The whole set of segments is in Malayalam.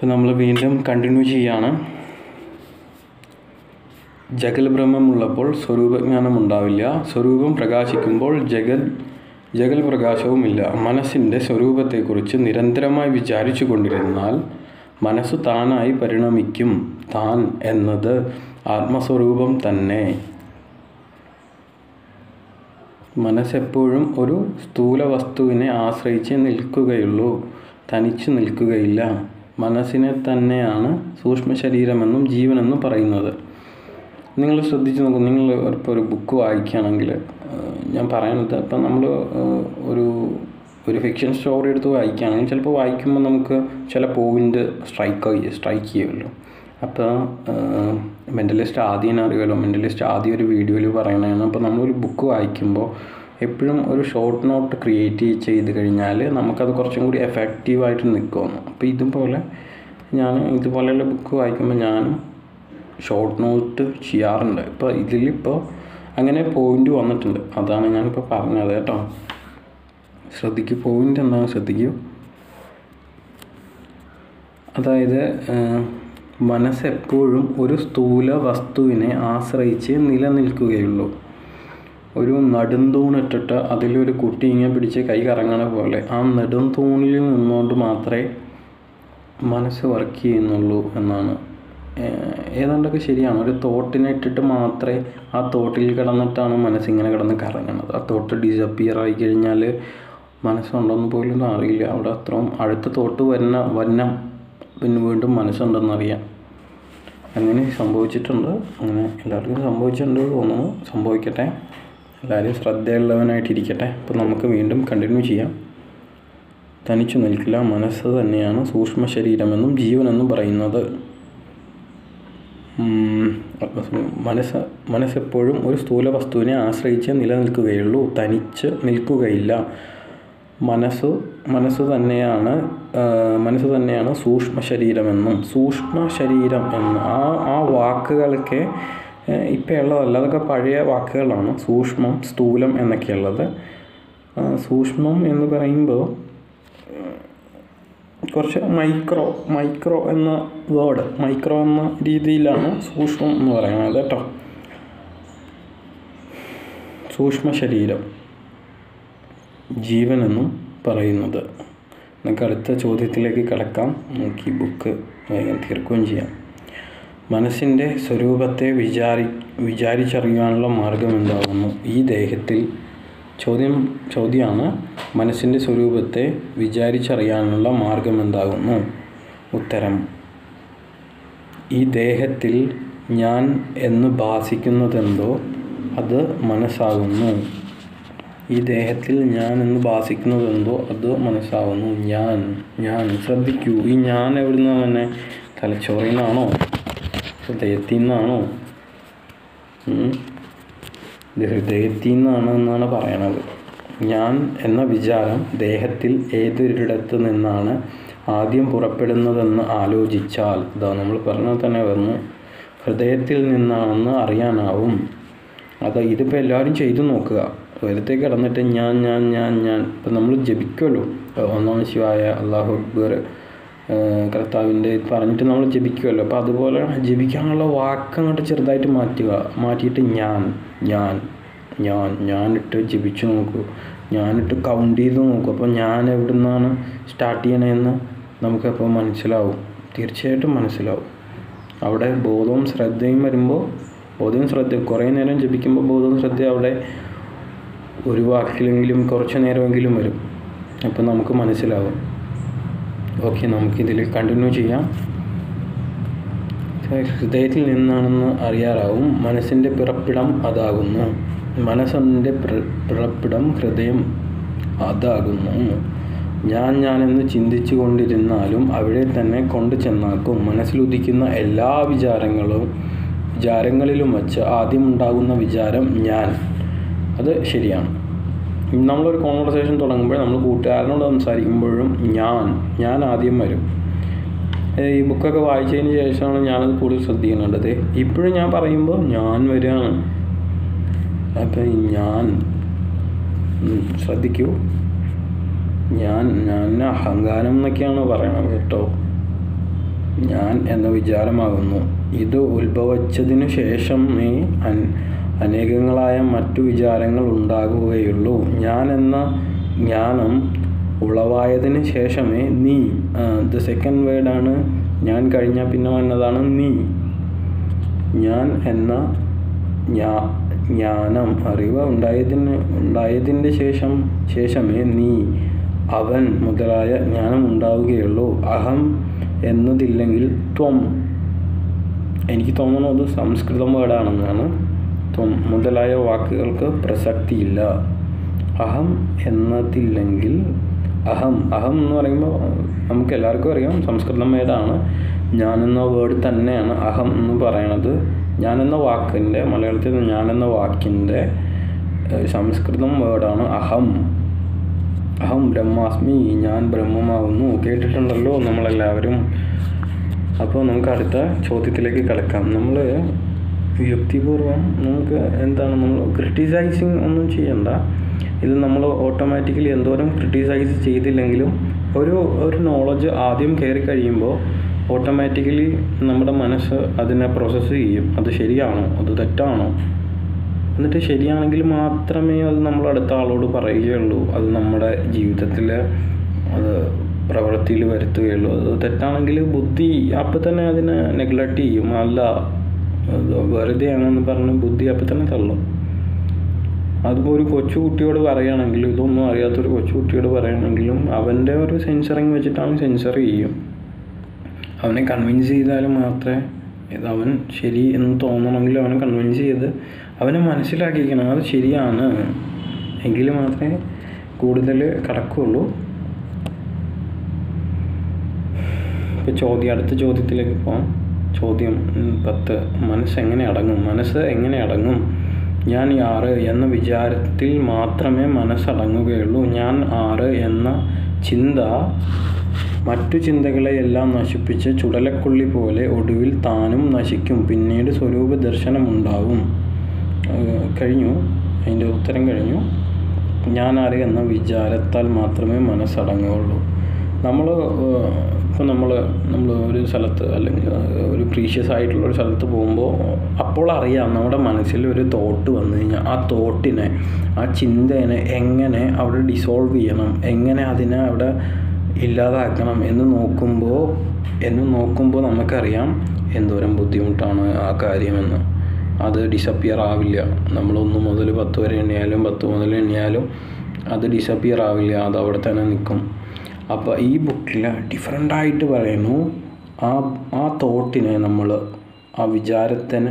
അപ്പോൾ നമ്മൾ വീണ്ടും കണ്ടിന്യൂ ചെയ്യാണ് ജഗൽ ബ്രഹ്മമുള്ളപ്പോൾ സ്വരൂപജ്ഞാനം ഉണ്ടാവില്ല സ്വരൂപം പ്രകാശിക്കുമ്പോൾ ജഗത് ജഗൽ പ്രകാശവുമില്ല മനസ്സിൻ്റെ സ്വരൂപത്തെക്കുറിച്ച് നിരന്തരമായി വിചാരിച്ചു കൊണ്ടിരുന്നാൽ മനസ്സ് താനായി പരിണമിക്കും താൻ എന്നത് ആത്മസ്വരൂപം തന്നെ മനസ്സെപ്പോഴും ഒരു സ്ഥൂല വസ്തുവിനെ ആശ്രയിച്ച് നിൽക്കുകയുള്ളൂ തനിച്ച് നിൽക്കുകയില്ല മനസ്സിനെ തന്നെയാണ് സൂക്ഷ്മ ശരീരമെന്നും ജീവനെന്നും പറയുന്നത് നിങ്ങൾ ശ്രദ്ധിച്ച് നോക്കും നിങ്ങൾ ഇപ്പോൾ ഒരു ബുക്ക് വായിക്കുകയാണെങ്കിൽ ഞാൻ പറയണത് ഇപ്പം നമ്മൾ ഒരു ഒരു ഫിക്ഷൻ സ്റ്റോറി എടുത്ത് വായിക്കുകയാണെങ്കിൽ ചിലപ്പോൾ വായിക്കുമ്പോൾ നമുക്ക് ചില പോയിന്റ് സ്ട്രൈക്ക് സ്ട്രൈക്ക് ചെയ്യുമല്ലോ അപ്പോൾ മെൻ്റലിസ്റ്റ് ആദ്യം അറിയുമല്ലോ മെൻ്റലിസ്റ്റ് ആദ്യം ഒരു വീഡിയോയിൽ പറയണതാണ് അപ്പോൾ നമ്മളൊരു ബുക്ക് വായിക്കുമ്പോൾ എപ്പോഴും ഒരു ഷോർട്ട് നോട്ട് ക്രിയേറ്റ് ചെയ്ത് കഴിഞ്ഞാൽ നമുക്കത് കുറച്ചും കൂടി എഫക്റ്റീവായിട്ട് നിൽക്കുമെന്ന് അപ്പോൾ ഇതുപോലെ ഞാൻ ഇതുപോലെയുള്ള ബുക്ക് വായിക്കുമ്പോൾ ഞാനും ഷോർട്ട് നോട്ട് ചെയ്യാറുണ്ട് ഇപ്പോൾ ഇതിലിപ്പോൾ അങ്ങനെ പോയിന്റ് വന്നിട്ടുണ്ട് അതാണ് ഞാനിപ്പോൾ പറഞ്ഞത് കേട്ടോ ശ്രദ്ധിക്കൂ പോയിന്റ് എന്താണ് ശ്രദ്ധിക്കൂ അതായത് മനസ്സെപ്പോഴും ഒരു സ്ഥൂല വസ്തുവിനെ ആശ്രയിച്ച് നിലനിൽക്കുകയുള്ളൂ ഒരു നെടുന്തൂണിട്ടിട്ട് അതിലൊരു കുട്ടി ഇങ്ങനെ പിടിച്ച് കൈ കറങ്ങണ പോലെ ആ നെടുന്തൂണിൽ നിന്നുകൊണ്ട് മാത്രമേ മനസ്സ് വർക്ക് ചെയ്യുന്നുള്ളൂ എന്നാണ് ഏതാണ്ടൊക്കെ ശരിയാണ് ഒരു തോട്ടിനെ ഇട്ടിട്ട് മാത്രമേ ആ തോട്ടിൽ കിടന്നിട്ടാണ് മനസ്സിങ്ങനെ കിടന്ന് കറങ്ങണത് ആ തോട്ട് ഡിസപ്പിയർ ആയി കഴിഞ്ഞാൽ മനസ്സുണ്ടോയെന്ന് പോലും അറിയില്ല അവിടെ അത്രയും അടുത്ത തോട്ട് വരുന്ന വന്നം പിന്നെ വീണ്ടും മനസ്സുണ്ടെന്നറിയാം അങ്ങനെ സംഭവിച്ചിട്ടുണ്ട് അങ്ങനെ എല്ലാവർക്കും സംഭവിച്ചിട്ടുണ്ട് തോന്നുന്നു സംഭവിക്കട്ടെ എല്ലാവരും ശ്രദ്ധയുള്ളവനായിട്ടിരിക്കട്ടെ അപ്പോൾ നമുക്ക് വീണ്ടും കണ്ടിന്യൂ ചെയ്യാം തനിച്ചു നിൽക്കില്ല മനസ്സ് തന്നെയാണ് സൂക്ഷ്മ ശരീരമെന്നും ജീവനെന്നും പറയുന്നത് മനസ്സ് മനസ്സെപ്പോഴും ഒരു സ്ഥൂല വസ്തുവിനെ ആശ്രയിച്ച് നിലനിൽക്കുകയുള്ളൂ തനിച്ച് നിൽക്കുകയില്ല മനസ്സ് മനസ്സ് തന്നെയാണ് മനസ്സ് തന്നെയാണ് സൂക്ഷ്മ ശരീരമെന്നും സൂക്ഷ്മ ശരീരം എന്ന് ആ ആ വാക്കുകളൊക്കെ ഇപ്പം ഉള്ളതല്ല അതൊക്കെ പഴയ വാക്കുകളാണ് സൂക്ഷ്മം സ്ഥൂലം എന്നൊക്കെയുള്ളത് സൂക്ഷ്മം എന്ന് പറയുമ്പോൾ കുറച്ച് മൈക്രോ മൈക്രോ എന്ന വേർഡ് മൈക്രോ എന്ന രീതിയിലാണ് സൂക്ഷ്മം എന്ന് പറയുന്നത് കേട്ടോ സൂക്ഷ്മ ശരീരം ജീവനെന്നും പറയുന്നത് നമുക്ക് അടുത്ത ചോദ്യത്തിലേക്ക് കിടക്കാം നമുക്ക് ഈ ബുക്ക് വേഗം തീർക്കുകയും ചെയ്യാം മനസ്സിൻ്റെ സ്വരൂപത്തെ വിചാരി വിചാരിച്ചറിയാനുള്ള മാർഗം എന്താകുന്നു ഈ ദേഹത്തിൽ ചോദ്യം ചോദ്യമാണ് മനസ്സിൻ്റെ സ്വരൂപത്തെ വിചാരിച്ചറിയാനുള്ള മാർഗം എന്താകുന്നു ഉത്തരം ഈ ദേഹത്തിൽ ഞാൻ എന്ന് ഭാസിക്കുന്നതെന്തോ അത് മനസ്സാകുന്നു ഈ ദേഹത്തിൽ ഞാൻ എന്ന് ഭാസിക്കുന്നതെന്തോ അത് മനസ്സാകുന്നു ഞാൻ ഞാൻ ശ്രദ്ധിക്കൂ ഈ ഞാൻ എവിടുന്ന് തന്നെ തലച്ചോറിൽ നിന്നാണോ ഹൃദയത്തിൽ നിന്നാണോ ഇത് ഹൃദയത്തിൽ നിന്നാണ് എന്നാണ് പറയണത് ഞാൻ എന്ന വിചാരം ദേഹത്തിൽ ഏതൊരിടത്ത് നിന്നാണ് ആദ്യം പുറപ്പെടുന്നതെന്ന് ആലോചിച്ചാൽ ഇതാ നമ്മൾ പറഞ്ഞാൽ തന്നെ വന്നു ഹൃദയത്തിൽ നിന്നാണെന്ന് അറിയാനാവും അത് ഇതിപ്പോൾ എല്ലാവരും ചെയ്തു നോക്കുക വെറുതെ കിടന്നിട്ട് ഞാൻ ഞാൻ ഞാൻ ഞാൻ ഇപ്പം നമ്മൾ ജപിക്കുമല്ലോ ഒന്നാം ശിവായ അള്ളാഹു അക്ബർ കർത്താവിൻ്റെ പറഞ്ഞിട്ട് നമ്മൾ ജപിക്കുമല്ലോ അപ്പോൾ അതുപോലെ ജപിക്കാനുള്ള വാക്ക് അങ്ങോട്ട് ചെറുതായിട്ട് മാറ്റുക മാറ്റിയിട്ട് ഞാൻ ഞാൻ ഞാൻ ഞാനിട്ട് ജപിച്ചു നോക്കൂ ഞാനിട്ട് കൗണ്ട് ചെയ്ത് നോക്കൂ അപ്പോൾ ഞാൻ എവിടെ നിന്നാണ് സ്റ്റാർട്ട് ചെയ്യണതെന്ന് നമുക്കപ്പോൾ മനസ്സിലാവും തീർച്ചയായിട്ടും മനസ്സിലാവും അവിടെ ബോധവും ശ്രദ്ധയും വരുമ്പോൾ ബോധവും ശ്രദ്ധ കുറേ നേരം ജപിക്കുമ്പോൾ ബോധവും ശ്രദ്ധ അവിടെ ഒരു വാക്കിലെങ്കിലും കുറച്ച് നേരമെങ്കിലും വരും അപ്പോൾ നമുക്ക് മനസ്സിലാവും ഓക്കെ നമുക്കിതിൽ കണ്ടിന്യൂ ചെയ്യാം ഹൃദയത്തിൽ നിന്നാണെന്ന് അറിയാറാവും മനസ്സിൻ്റെ പിറപ്പിടം അതാകുന്നു മനസ്സിൻ്റെ പിറപ്പിടം ഹൃദയം അതാകുന്നു ഞാൻ ഞാനെന്ന് ചിന്തിച്ചു കൊണ്ടിരുന്നാലും അവിടെ തന്നെ കൊണ്ടു ചെന്നാക്കും മനസ്സിലുദിക്കുന്ന എല്ലാ വിചാരങ്ങളും വിചാരങ്ങളിലും വച്ച് ആദ്യം ഉണ്ടാകുന്ന വിചാരം ഞാൻ അത് ശരിയാണ് നമ്മളൊരു കോൺവെർസേഷൻ തുടങ്ങുമ്പോൾ നമ്മൾ കൂട്ടുകാരനോട് സംസാരിക്കുമ്പോഴും ഞാൻ ഞാൻ ആദ്യം വരും ഈ ബുക്കൊക്കെ വായിച്ചതിന് ശേഷമാണ് ഞാനത് കൂടുതൽ ശ്രദ്ധിക്കുന്നുണ്ടത് ഇപ്പോഴും ഞാൻ പറയുമ്പോൾ ഞാൻ വരികയാണ് അപ്പം ഞാൻ ശ്രദ്ധിക്കൂ ഞാൻ ഞാൻ അഹങ്കാരം എന്നൊക്കെയാണ് പറയണത് കേട്ടോ ഞാൻ എന്ന വിചാരമാകുന്നു ഇത് ഉത്ഭവിച്ചതിനു ശേഷമേ അൻ അനേകങ്ങളായ മറ്റു വിചാരങ്ങൾ ഉണ്ടാകുകയുള്ളൂ ഞാൻ എന്ന ജ്ഞാനം ഉളവായതിന് ശേഷമേ നീ ദ സെക്കൻഡ് വേർഡാണ് ഞാൻ കഴിഞ്ഞാൽ പിന്നെ വന്നതാണ് നീ ഞാൻ എന്ന ഞാ ജ്ഞാനം അറിവ് ഉണ്ടായതിന് ഉണ്ടായതിൻ്റെ ശേഷം ശേഷമേ നീ അവൻ മുതലായ ജ്ഞാനം ഉണ്ടാവുകയുള്ളൂ അഹം എന്നതില്ലെങ്കിൽ ത്വം എനിക്ക് തോന്നുന്നത് സംസ്കൃതം വേർഡാണെന്നാണ് ത്വം മുതലായ വാക്കുകൾക്ക് പ്രസക്തിയില്ല അഹം എന്നതില്ലെങ്കിൽ അഹം അഹം എന്ന് പറയുമ്പോൾ നമുക്ക് എല്ലാവർക്കും അറിയാം സംസ്കൃതം വേർഡാണ് ഞാൻ എന്ന വേർഡ് തന്നെയാണ് അഹം എന്ന് പറയണത് ഞാൻ എന്ന വാക്കിൻ്റെ മലയാളത്തിൽ ഞാൻ എന്ന വാക്കിൻ്റെ സംസ്കൃതം വേർഡാണ് അഹം അഹം ബ്രഹ്മാസ്മി ഞാൻ ബ്രഹ്മമാകുന്നു കേട്ടിട്ടുണ്ടല്ലോ നമ്മളെല്ലാവരും അപ്പോൾ നമുക്ക് അടുത്ത ചോദ്യത്തിലേക്ക് കിടക്കാം നമ്മൾ യുക്തിപൂർവം നമുക്ക് എന്താണ് നമ്മൾ ക്രിട്ടിസൈസിങ് ഒന്നും ചെയ്യണ്ട ഇത് നമ്മൾ ഓട്ടോമാറ്റിക്കലി എന്തോരം ക്രിട്ടിസൈസ് ചെയ്തില്ലെങ്കിലും ഒരു ഒരു നോളജ് ആദ്യം കയറി കഴിയുമ്പോൾ ഓട്ടോമാറ്റിക്കലി നമ്മുടെ മനസ്സ് അതിനെ പ്രോസസ്സ് ചെയ്യും അത് ശരിയാണോ അത് തെറ്റാണോ എന്നിട്ട് ശരിയാണെങ്കിൽ മാത്രമേ അത് നമ്മൾ അടുത്ത ആളോട് പറയുകയുള്ളൂ അത് നമ്മുടെ ജീവിതത്തിൽ അത് പ്രവൃത്തിയിൽ വരുത്തുകയുള്ളൂ അത് തെറ്റാണെങ്കിൽ ബുദ്ധി അപ്പം തന്നെ അതിനെ നെഗ്ലക്റ്റ് ചെയ്യും അല്ല അത് വെറുതെയാണെന്ന് പറഞ്ഞ് ബുദ്ധി അപ്പം തന്നെ തള്ളും അതിപ്പോൾ ഒരു കൊച്ചുകുട്ടിയോട് പറയുകയാണെങ്കിൽ ഇതൊന്നും അറിയാത്തൊരു കൊച്ചുകുട്ടിയോട് പറയുകയാണെങ്കിലും അവൻ്റെ ഒരു സെൻസറിങ് വെച്ചിട്ടാണ് സെൻസർ ചെയ്യും അവനെ കൺവിൻസ് ചെയ്താൽ മാത്രമേ ഇത് അവൻ ശരി എന്ന് തോന്നണമെങ്കിൽ അവനെ കൺവിൻസ് ചെയ്ത് അവനെ മനസ്സിലാക്കിക്കണം അത് ശരിയാണ് എങ്കിൽ മാത്രമേ കൂടുതൽ കടക്കുകയുള്ളൂ ഇപ്പോൾ ചോദ്യം അടുത്ത ചോദ്യത്തിലേക്ക് പോകാം ചോദ്യം പത്ത് മനസ്സ് എങ്ങനെ അടങ്ങും മനസ്സ് എങ്ങനെ അടങ്ങും ഞാൻ ആറ് എന്ന വിചാരത്തിൽ മാത്രമേ മനസ്സടങ്ങുകയുള്ളൂ ഞാൻ ആറ് എന്ന ചിന്ത മറ്റു ചിന്തകളെയെല്ലാം നശിപ്പിച്ച് ചുടലക്കൊള്ളി പോലെ ഒടുവിൽ താനും നശിക്കും പിന്നീട് സ്വരൂപ ദർശനമുണ്ടാവും കഴിഞ്ഞു അതിൻ്റെ ഉത്തരം കഴിഞ്ഞു ഞാൻ ആര് എന്ന വിചാരത്താൽ മാത്രമേ മനസ്സടങ്ങുകയുള്ളൂ നമ്മൾ ഇപ്പോൾ നമ്മൾ നമ്മൾ ഒരു സ്ഥലത്ത് അല്ലെങ്കിൽ ഒരു പ്രീഷ്യസ് ആയിട്ടുള്ള ഒരു സ്ഥലത്ത് പോകുമ്പോൾ അപ്പോൾ അറിയാം നമ്മുടെ മനസ്സിൽ ഒരു തോട്ട് വന്നു കഴിഞ്ഞാൽ ആ തോട്ടിനെ ആ ചിന്തേനെ എങ്ങനെ അവിടെ ഡിസോൾവ് ചെയ്യണം എങ്ങനെ അതിനെ അവിടെ ഇല്ലാതാക്കണം എന്ന് നോക്കുമ്പോൾ എന്ന് നോക്കുമ്പോൾ നമുക്കറിയാം എന്തോരം ബുദ്ധിമുട്ടാണ് ആ കാര്യമെന്ന് അത് ഡിസപ്പിയർ ആവില്ല നമ്മൾ ഒന്ന് മുതൽ പത്ത് വരെ എണ്ണിയാലും പത്ത് മുതൽ എണ്ണിയാലും അത് ഡിസപ്പിയർ ആവില്ല അത് അവിടെ തന്നെ നിൽക്കും അപ്പോൾ ഈ ബുക്കിൽ ഡിഫറെൻ്റായിട്ട് പറയുന്നു ആ ആ തോട്ടിനെ നമ്മൾ ആ വിചാരത്തിന്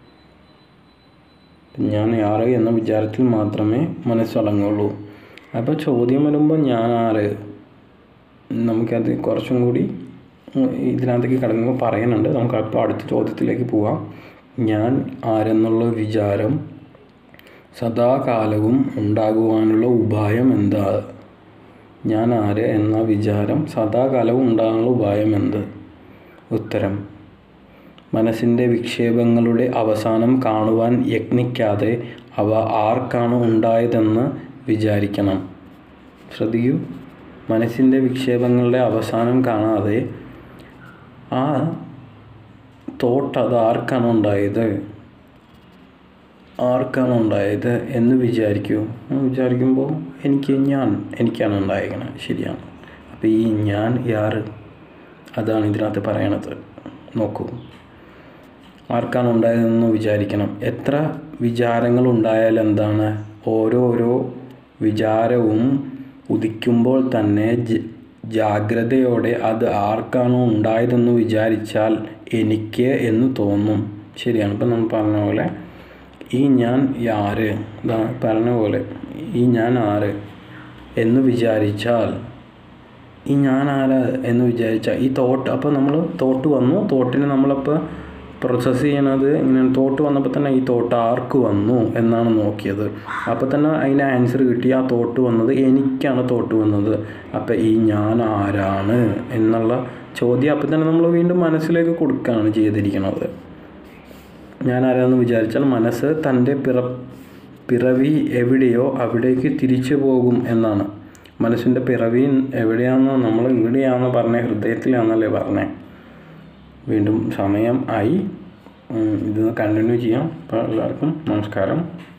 ഞാൻ ആറ് എന്ന വിചാരത്തിൽ മാത്രമേ മനസ്സടങ്ങുള്ളൂ അപ്പോൾ ചോദ്യം വരുമ്പോൾ ഞാൻ ആറ് നമുക്കത് കുറച്ചും കൂടി ഇതിനകത്തേക്ക് കിടങ്ങുമ്പോൾ പറയുന്നുണ്ട് നമുക്ക് അപ്പോൾ അടുത്ത ചോദ്യത്തിലേക്ക് പോവാം ഞാൻ ആരെന്നുള്ള വിചാരം സദാകാലവും ഉണ്ടാകുവാനുള്ള ഉപായം എന്താ ഞാൻ ആര് എന്ന വിചാരം സദാകാലവും ഉണ്ടാകാനുള്ള ഉപായം എന്ത് ഉത്തരം മനസ്സിൻ്റെ വിക്ഷേപങ്ങളുടെ അവസാനം കാണുവാൻ യത്നിക്കാതെ അവ ആർക്കാണ് ഉണ്ടായതെന്ന് വിചാരിക്കണം ശ്രദ്ധിക്കൂ മനസ്സിൻ്റെ വിക്ഷേപങ്ങളുടെ അവസാനം കാണാതെ ആ തോട്ട് അത് ആർക്കാണ് ഉണ്ടായത് ആർക്കാണ് ഉണ്ടായത് എന്ന് വിചാരിക്കൂ വിചാരിക്കുമ്പോൾ എനിക്ക് ഞാൻ എനിക്കാണ് ഉണ്ടായിരിക്കണത് ശരിയാണ് അപ്പോൾ ഈ ഞാൻ യാറ് അതാണ് ഇതിനകത്ത് പറയണത് നോക്കൂ ആർക്കാണ് ഉണ്ടായതെന്ന് വിചാരിക്കണം എത്ര വിചാരങ്ങൾ ഉണ്ടായാൽ എന്താണ് ഓരോരോ വിചാരവും ഉദിക്കുമ്പോൾ തന്നെ ജാഗ്രതയോടെ അത് ആർക്കാണോ ഉണ്ടായതെന്ന് വിചാരിച്ചാൽ എനിക്ക് എന്ന് തോന്നും ശരിയാണ് ഇപ്പം നമ്മൾ പറഞ്ഞ പോലെ ഈ ഞാൻ ആര് ഇതാ പറഞ്ഞ പോലെ ഈ ഞാൻ ആര് എന്ന് വിചാരിച്ചാൽ ഈ ഞാൻ ആര് എന്ന് വിചാരിച്ചാൽ ഈ തോട്ട് അപ്പോൾ നമ്മൾ തോട്ട് വന്നു തോട്ടിനെ നമ്മളപ്പോൾ പ്രോസസ്സ് ചെയ്യണത് ഇങ്ങനെ തോട്ട് വന്നപ്പോൾ തന്നെ ഈ തോട്ട് ആർക്ക് വന്നു എന്നാണ് നോക്കിയത് അപ്പോൾ തന്നെ അതിൻ്റെ ആൻസർ കിട്ടി ആ തോട്ട് വന്നത് എനിക്കാണ് തോട്ട് വന്നത് അപ്പോൾ ഈ ഞാൻ ആരാണ് എന്നുള്ള ചോദ്യം അപ്പോൾ തന്നെ നമ്മൾ വീണ്ടും മനസ്സിലേക്ക് കൊടുക്കുകയാണ് ചെയ്തിരിക്കുന്നത് ഞാൻ ആരാന്ന് വിചാരിച്ചാൽ മനസ്സ് തൻ്റെ പിറ പിറവി എവിടെയോ അവിടേക്ക് തിരിച്ചു പോകും എന്നാണ് മനസ്സിൻ്റെ പിറവി എവിടെയാണെന്നോ നമ്മൾ ഇവിടെയാണെന്ന് പറഞ്ഞ ഹൃദയത്തിലാണെന്നല്ലേ പറഞ്ഞേ വീണ്ടും സമയം ആയി ഉം, ഇത് കണ്ടിന്യൂ ചെയ്യാം അപ്പോൾ എല്ലാവർക്കും നമസ്കാരം